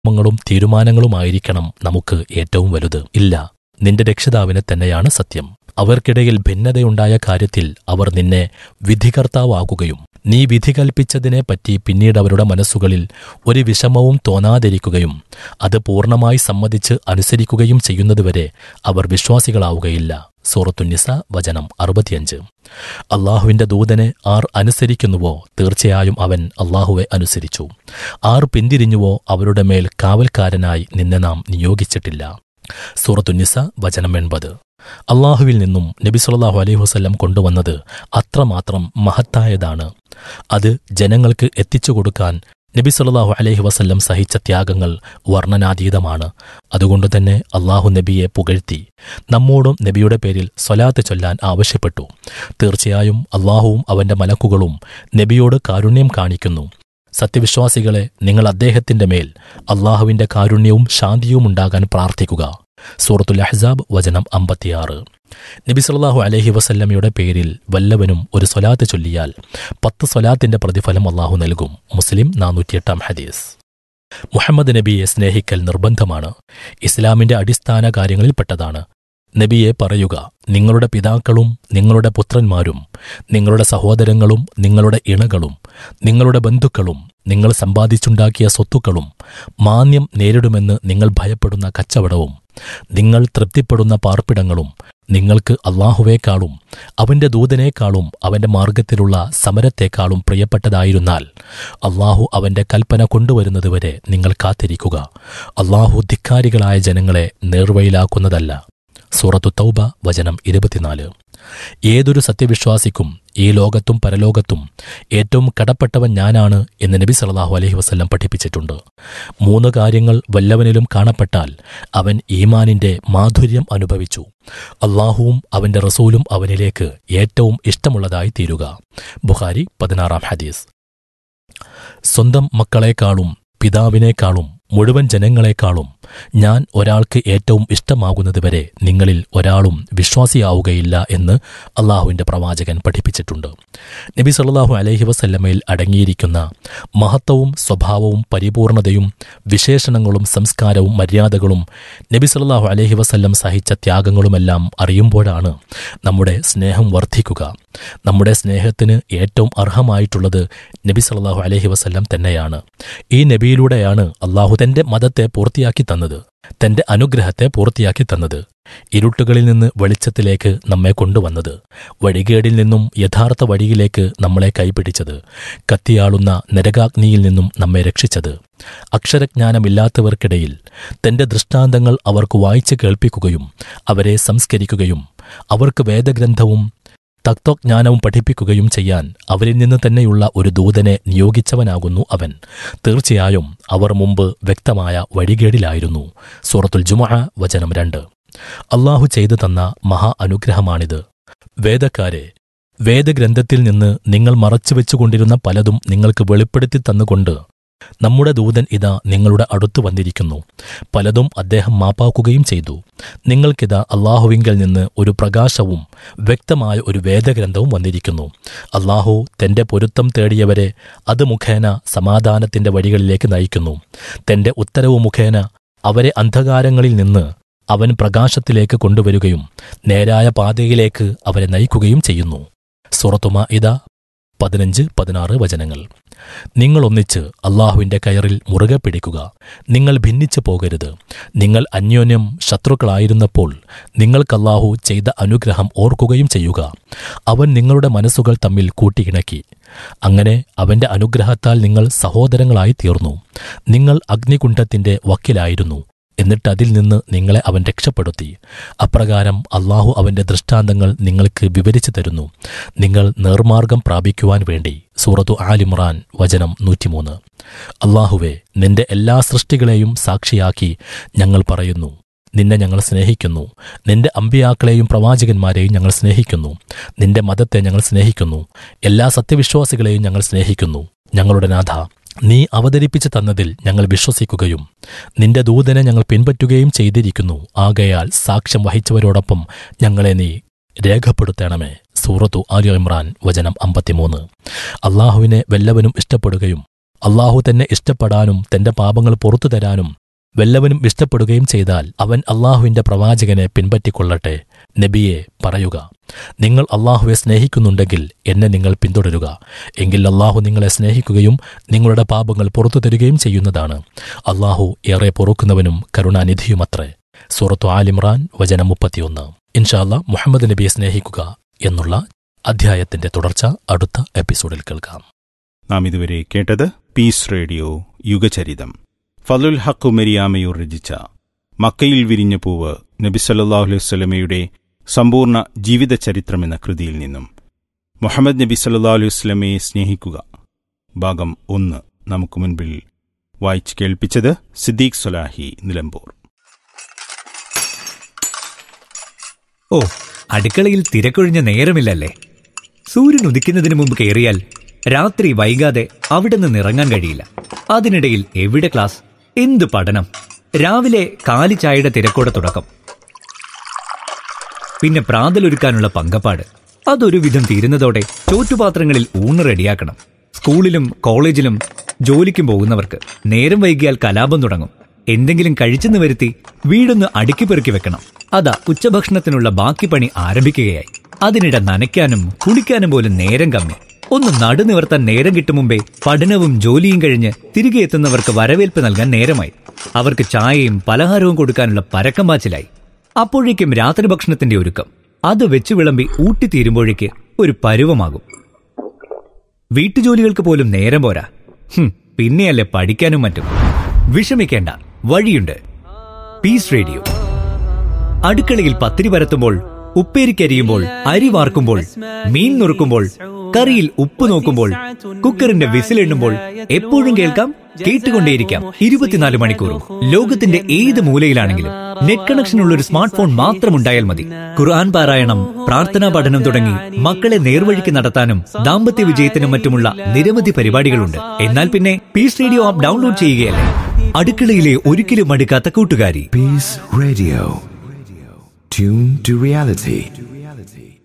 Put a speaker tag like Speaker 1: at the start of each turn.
Speaker 1: ങ്ങളും തീരുമാനങ്ങളുമായിരിക്കണം നമുക്ക് ഏറ്റവും വലുത് ഇല്ല നിന്റെ രക്ഷിതാവിനെ തന്നെയാണ് സത്യം അവർക്കിടയിൽ ഭിന്നതയുണ്ടായ കാര്യത്തിൽ അവർ നിന്നെ വിധികർത്താവാകുകയും നീ വിധി കൽപ്പിച്ചതിനെപ്പറ്റി പിന്നീട് അവരുടെ മനസ്സുകളിൽ ഒരു വിഷമവും തോന്നാതിരിക്കുകയും അത് പൂർണ്ണമായി സമ്മതിച്ച് അനുസരിക്കുകയും ചെയ്യുന്നതുവരെ അവർ വിശ്വാസികളാവുകയില്ല സൂറത്തുന്നിസ വചനം അറുപത്തിയഞ്ച് അള്ളാഹുവിന്റെ ദൂതനെ ആർ അനുസരിക്കുന്നുവോ തീർച്ചയായും അവൻ അള്ളാഹുവെ അനുസരിച്ചു ആർ പിന്തിരിഞ്ഞുവോ അവരുടെ മേൽ കാവൽക്കാരനായി നിന്നെ നാം നിയോഗിച്ചിട്ടില്ല സൂറത്തുന്നിസ വചനം എൺപത് അള്ളാഹുവിൽ നിന്നും നബി സല്ലല്ലാഹു അലൈഹി വസല്ലം കൊണ്ടുവന്നത് അത്രമാത്രം മഹത്തായതാണ് അത് ജനങ്ങൾക്ക് എത്തിച്ചു കൊടുക്കാൻ നബി സല്ലല്ലാഹു അലൈഹി വസല്ലം സഹിച്ച ത്യാഗങ്ങൾ വർണ്ണനാതീതമാണ് അതുകൊണ്ട് തന്നെ അള്ളാഹു നബിയെ പുകഴ്ത്തി നമ്മോടും നബിയുടെ പേരിൽ സ്വലാത്ത് ചൊല്ലാൻ ആവശ്യപ്പെട്ടു തീർച്ചയായും അള്ളാഹുവും അവന്റെ മലക്കുകളും നബിയോട് കാരുണ്യം കാണിക്കുന്നു സത്യവിശ്വാസികളെ നിങ്ങൾ അദ്ദേഹത്തിന്റെ മേൽ അള്ളാഹുവിന്റെ കാരുണ്യവും ശാന്തിയും ഉണ്ടാകാൻ പ്രാർത്ഥിക്കുക സൂറത്തുൽ അഹ്സാബ് വചനം അമ്പത്തിയാറ് നബി സല്ലല്ലാഹു അലൈഹി വസല്ലമയുടെ പേരിൽ വല്ലവനും ഒരു സ്വലാത്ത് ചൊല്ലിയാൽ പത്ത് സ്വലാത്തിന്റെ പ്രതിഫലം അള്ളാഹു നൽകും മുസ്ലിം നാനൂറ്റിയെട്ടാം ഹദീസ് മുഹമ്മദ് നബിയെ സ്നേഹിക്കൽ നിർബന്ധമാണ് ഇസ്ലാമിന്റെ അടിസ്ഥാന കാര്യങ്ങളിൽപ്പെട്ടതാണ് നബിയെ പറയുക നിങ്ങളുടെ പിതാക്കളും നിങ്ങളുടെ പുത്രന്മാരും നിങ്ങളുടെ സഹോദരങ്ങളും നിങ്ങളുടെ ഇണകളും നിങ്ങളുടെ ബന്ധുക്കളും നിങ്ങൾ സമ്പാദിച്ചുണ്ടാക്കിയ സ്വത്തുക്കളും മാന്യം നേരിടുമെന്ന് നിങ്ങൾ ഭയപ്പെടുന്ന കച്ചവടവും നിങ്ങൾ തൃപ്തിപ്പെടുന്ന പാർപ്പിടങ്ങളും നിങ്ങൾക്ക് അള്ളാഹുവേക്കാളും അവന്റെ ദൂതനേക്കാളും അവന്റെ മാർഗത്തിലുള്ള സമരത്തെക്കാളും പ്രിയപ്പെട്ടതായിരുന്നാൽ അള്ളാഹു അവന്റെ കൽപ്പന കൊണ്ടുവരുന്നതുവരെ നിങ്ങൾ കാത്തിരിക്കുക അള്ളാഹു ധിക്കാരികളായ ജനങ്ങളെ നേർവഴിയിലാക്കുന്നതല്ല സൂറത്തു തൗബ വചനം ഇരുപത്തിനാല് ഏതൊരു സത്യവിശ്വാസിക്കും ഈ ലോകത്തും പരലോകത്തും ഏറ്റവും കടപ്പെട്ടവൻ ഞാനാണ് എന്ന് നബി സല്ലല്ലാഹു അലൈഹി വസല്ലം പഠിപ്പിച്ചിട്ടുണ്ട് മൂന്ന് കാര്യങ്ങൾ വല്ലവനിലും കാണപ്പെട്ടാൽ അവൻ ഈമാനിന്റെ മാധുര്യം അനുഭവിച്ചു അള്ളാഹുവും അവന്റെ റസൂലും അവനിലേക്ക് ഏറ്റവും ഇഷ്ടമുള്ളതായി തീരുക ബുഖാരി പതിനാറാം ഹദീസ് സ്വന്തം മക്കളെക്കാളും പിതാവിനേക്കാളും മുഴുവൻ ജനങ്ങളെക്കാളും ഞാൻ ഒരാൾക്ക് ഏറ്റവും ഇഷ്ടമാകുന്നതുവരെ നിങ്ങളിൽ ഒരാളും വിശ്വാസിയാവുകയില്ല എന്ന് അള്ളാഹുവിന്റെ പ്രവാചകൻ പഠിപ്പിച്ചിട്ടുണ്ട് നബി സല്ലല്ലാഹു അലൈഹി വസല്ലമയിൽ അടങ്ങിയിരിക്കുന്ന മഹത്വവും സ്വഭാവവും പരിപൂർണതയും വിശേഷണങ്ങളും സംസ്കാരവും മര്യാദകളും നബി സല്ലല്ലാഹു അലൈഹി വസല്ലം സഹിച്ച ത്യാഗങ്ങളുമെല്ലാം അറിയുമ്പോഴാണ് നമ്മുടെ സ്നേഹം വർദ്ധിക്കുക നമ്മുടെ സ്നേഹത്തിന് ഏറ്റവും അർഹമായിട്ടുള്ളത് നബി സല്ലല്ലാഹു അലൈഹി വസല്ലം തന്നെയാണ് ഈ നബിയിലൂടെയാണ് അള്ളാഹു തന്റെ മതത്തെ പൂർത്തിയാക്കി തന്നത് തന്റെ അനുഗ്രഹത്തെ പൂർത്തിയാക്കി തന്നത് ഇരുട്ടുകളിൽ നിന്ന് വെളിച്ചത്തിലേക്ക് നമ്മെ കൊണ്ടുവന്നത് വഴികേടിൽ നിന്നും യഥാർത്ഥ വഴിയിലേക്ക് നമ്മളെ കൈപിടിച്ചത് കത്തിയാളുന്ന നരകാഗ്നിയിൽ നിന്നും നമ്മെ രക്ഷിച്ചത് അക്ഷരജ്ഞാനമില്ലാത്തവർക്കിടയിൽ തന്റെ ദൃഷ്ടാന്തങ്ങൾ അവർക്ക് വായിച്ച് കേൾപ്പിക്കുകയും അവരെ സംസ്കരിക്കുകയും അവർക്ക് വേദഗ്രന്ഥവും തത്വജ്ഞാനവും പഠിപ്പിക്കുകയും ചെയ്യാൻ അവരിൽ നിന്ന് തന്നെയുള്ള ഒരു ദൂതനെ നിയോഗിച്ചവനാകുന്നു അവൻ തീർച്ചയായും അവർ മുമ്പ് വ്യക്തമായ വഴികേടിലായിരുന്നു സൂറത്തുൽ ജുമഅ വചനം രണ്ട് അള്ളാഹു ചെയ്തു തന്ന മഹാ അനുഗ്രഹമാണിത് വേദക്കാരെ വേദഗ്രന്ഥത്തിൽ നിന്ന് നിങ്ങൾ മറച്ചുവെച്ചുകൊണ്ടിരുന്ന പലതും നിങ്ങൾക്ക് വെളിപ്പെടുത്തി തന്നുകൊണ്ട് നമ്മുടെ ദൂതൻ ഇതാ നിങ്ങളുടെ അടുത്തു വന്നിരിക്കുന്നു പലതും അദ്ദേഹം മാപ്പാക്കുകയും ചെയ്തു നിങ്ങൾക്കിതാ അള്ളാഹുവിങ്കൽ നിന്ന് ഒരു പ്രകാശവും വ്യക്തമായ ഒരു വേദഗ്രന്ഥവും വന്നിരിക്കുന്നു അള്ളാഹു തന്റെ പൊരുത്തം തേടിയവരെ അത് മുഖേന സമാധാനത്തിന്റെ വഴികളിലേക്ക് നയിക്കുന്നു തന്റെ ഉത്തരവ് മുഖേന അവരെ അന്ധകാരങ്ങളിൽ നിന്ന് അവൻ പ്രകാശത്തിലേക്ക് കൊണ്ടുവരികയും നേരായ പാതയിലേക്ക് അവരെ നയിക്കുകയും ചെയ്യുന്നു സുറത്തുമ ഇത പതിനഞ്ച് പതിനാറ് വചനങ്ങൾ നിങ്ങൾ ഒന്നിച്ച് അള്ളാഹുവിന്റെ കയറിൽ മുറുകെ പിടിക്കുക നിങ്ങൾ ഭിന്നിച്ചു പോകരുത് നിങ്ങൾ അന്യോന്യം ശത്രുക്കളായിരുന്നപ്പോൾ നിങ്ങൾക്ക് അള്ളാഹു ചെയ്ത അനുഗ്രഹം ഓർക്കുകയും ചെയ്യുക അവൻ നിങ്ങളുടെ മനസ്സുകൾ തമ്മിൽ കൂട്ടിയിണക്കി അങ്ങനെ അവന്റെ അനുഗ്രഹത്താൽ നിങ്ങൾ സഹോദരങ്ങളായി തീർന്നു നിങ്ങൾ അഗ്നികുണ്ഠത്തിന്റെ വക്കിലായിരുന്നു എന്നിട്ട് അതിൽ നിന്ന് നിങ്ങളെ അവൻ രക്ഷപ്പെടുത്തി അപ്രകാരം അള്ളാഹു അവന്റെ ദൃഷ്ടാന്തങ്ങൾ നിങ്ങൾക്ക് വിവരിച്ചു തരുന്നു നിങ്ങൾ നേർമാർഗം പ്രാപിക്കുവാൻ വേണ്ടി സൂറത്തു ആലിമ്രാൻ വചനം നൂറ്റിമൂന്ന് അള്ളാഹുവെ നിന്റെ എല്ലാ സൃഷ്ടികളെയും സാക്ഷിയാക്കി ഞങ്ങൾ പറയുന്നു നിന്നെ ഞങ്ങൾ സ്നേഹിക്കുന്നു നിന്റെ അമ്പിയാക്കളെയും പ്രവാചകന്മാരെയും ഞങ്ങൾ സ്നേഹിക്കുന്നു നിന്റെ മതത്തെ ഞങ്ങൾ സ്നേഹിക്കുന്നു എല്ലാ സത്യവിശ്വാസികളെയും ഞങ്ങൾ സ്നേഹിക്കുന്നു ഞങ്ങളുടെ നാഥ നീ അവതരിപ്പിച്ചു തന്നതിൽ ഞങ്ങൾ വിശ്വസിക്കുകയും നിന്റെ ദൂതനെ ഞങ്ങൾ പിൻപറ്റുകയും ചെയ്തിരിക്കുന്നു ആകയാൽ സാക്ഷ്യം വഹിച്ചവരോടൊപ്പം ഞങ്ങളെ നീ രേഖപ്പെടുത്തണമേ സൂറത്തു ആലി ഇമ്രാൻ വചനം അമ്പത്തിമൂന്ന് അള്ളാഹുവിനെ വല്ലവനും ഇഷ്ടപ്പെടുകയും അള്ളാഹു തന്നെ ഇഷ്ടപ്പെടാനും തന്റെ പാപങ്ങൾ പുറത്തു തരാനും വല്ലവനും ഇഷ്ടപ്പെടുകയും ചെയ്താൽ അവൻ അള്ളാഹുവിന്റെ പ്രവാചകനെ പിൻപറ്റിക്കൊള്ളട്ടെ നബിയെ പറയുക നിങ്ങൾ അള്ളാഹുവെ സ്നേഹിക്കുന്നുണ്ടെങ്കിൽ എന്നെ നിങ്ങൾ പിന്തുടരുക എങ്കിൽ അള്ളാഹു നിങ്ങളെ സ്നേഹിക്കുകയും നിങ്ങളുടെ പാപങ്ങൾ പുറത്തു തരികയും ചെയ്യുന്നതാണ് അള്ളാഹു ഏറെ പൊറുക്കുന്നവനും കരുണാനിധിയുമത്രേ സൂറത്തു ആലിമ്രാൻ വചനം മുപ്പത്തിയൊന്ന് ഇൻഷാല്ല മുഹമ്മദ് നബിയെ സ്നേഹിക്കുക എന്നുള്ള അധ്യായത്തിന്റെ തുടർച്ച അടുത്ത എപ്പിസോഡിൽ കേൾക്കാം
Speaker 2: നാം ഇതുവരെ കേട്ടത് പീസ് റേഡിയോ യുഗചരിതം ഫലുൽ ഹക്കു മെരിയാമയൂർ രചിച്ച മക്കയിൽ വിരിഞ്ഞ പൂവ് നബി സല്ലല്ലാഹു അലൈഹി വസല്ലമയുടെ സമ്പൂർണ്ണ ജീവിത ചരിത്രമെന്ന കൃതിയിൽ നിന്നും മുഹമ്മദ് നബി സല്ലല്ലാഹു അലൈഹി വസല്ലമയെ സ്നേഹിക്കുക ഭാഗം ഒന്ന് നമുക്ക് മുൻപിൽ വായിച്ചു കേൾപ്പിച്ചത് സിദ്ദീഖ് സൊലാഹി നിലമ്പൂർ
Speaker 3: ഓ അടുക്കളയിൽ തിരക്കൊഴിഞ്ഞ നേരമില്ലല്ലേ സൂര്യൻ ഉദിക്കുന്നതിന് മുമ്പ് കയറിയാൽ രാത്രി വൈകാതെ അവിടെ നിന്ന് ഇറങ്ങാൻ കഴിയില്ല അതിനിടയിൽ എവിടെ ക്ലാസ് എന്ത് പഠനം രാവിലെ കാലി ചായയുടെ തിരക്കോടെ തുടക്കം പിന്നെ പ്രാതലൊരുക്കാനുള്ള പങ്കപ്പാട് അതൊരു വിധം തീരുന്നതോടെ ചോറ്റുപാത്രങ്ങളിൽ ഊണ് റെഡിയാക്കണം സ്കൂളിലും കോളേജിലും ജോലിക്കും പോകുന്നവർക്ക് നേരം വൈകിയാൽ കലാപം തുടങ്ങും എന്തെങ്കിലും കഴിച്ചെന്ന് വരുത്തി വീടൊന്ന് അടുക്കി പെറുക്കി വെക്കണം അതാ ഉച്ചഭക്ഷണത്തിനുള്ള ബാക്കി പണി ആരംഭിക്കുകയായി അതിനിടെ നനയ്ക്കാനും കുളിക്കാനും പോലും നേരം കമ്മി ഒന്ന് നടുനിവർത്താൻ നേരം കിട്ടും മുമ്പേ പഠനവും ജോലിയും കഴിഞ്ഞ് തിരികെ എത്തുന്നവർക്ക് വരവേൽപ്പ് നൽകാൻ നേരമായി അവർക്ക് ചായയും പലഹാരവും കൊടുക്കാനുള്ള പരക്കം പാച്ചിലായി അപ്പോഴേക്കും രാത്രി ഭക്ഷണത്തിന്റെ ഒരുക്കം അത് വെച്ച് വിളമ്പി ഊട്ടിത്തീരുമ്പോഴേക്ക് ഒരു പരുവമാകും വീട്ടുജോലികൾക്ക് പോലും നേരം പോരാ ഹും, പിന്നെയല്ലേ പഠിക്കാനും മറ്റും വിഷമിക്കേണ്ട വഴിയുണ്ട് പീസ് റേഡിയോ അടുക്കളയിൽ പത്തിരി പരത്തുമ്പോൾ ഉപ്പേരിക്കരിയുമ്പോൾ അരി വാർക്കുമ്പോൾ മീൻ നുറുക്കുമ്പോൾ കറിയിൽ ഉപ്പ് നോക്കുമ്പോൾ കുക്കറിന്റെ വിസിലെണ്ണുമ്പോൾ എപ്പോഴും കേൾക്കാം കേട്ടുകൊണ്ടേയിരിക്കാം ഇരുപത്തിനാല് മണിക്കൂറും ലോകത്തിന്റെ ഏത് മൂലയിലാണെങ്കിലും നെറ്റ് കണക്ഷനുള്ള ഒരു സ്മാർട്ട് ഫോൺ മാത്രം ഉണ്ടായാൽ മതി ഖുർആൻ പാരായണം പ്രാർത്ഥനാ പഠനം തുടങ്ങി മക്കളെ നേർവഴിക്ക് നടത്താനും ദാമ്പത്യ വിജയത്തിനും മറ്റുമുള്ള നിരവധി പരിപാടികളുണ്ട് എന്നാൽ പിന്നെ പീസ് റേഡിയോ ആപ്പ് ഡൗൺലോഡ് ചെയ്യുകയല്ലേ അടുക്കളയിലെ ഒരിക്കലും മടുക്കാത്ത കൂട്ടുകാരി
Speaker 4: Peace Radio. Tune to reality.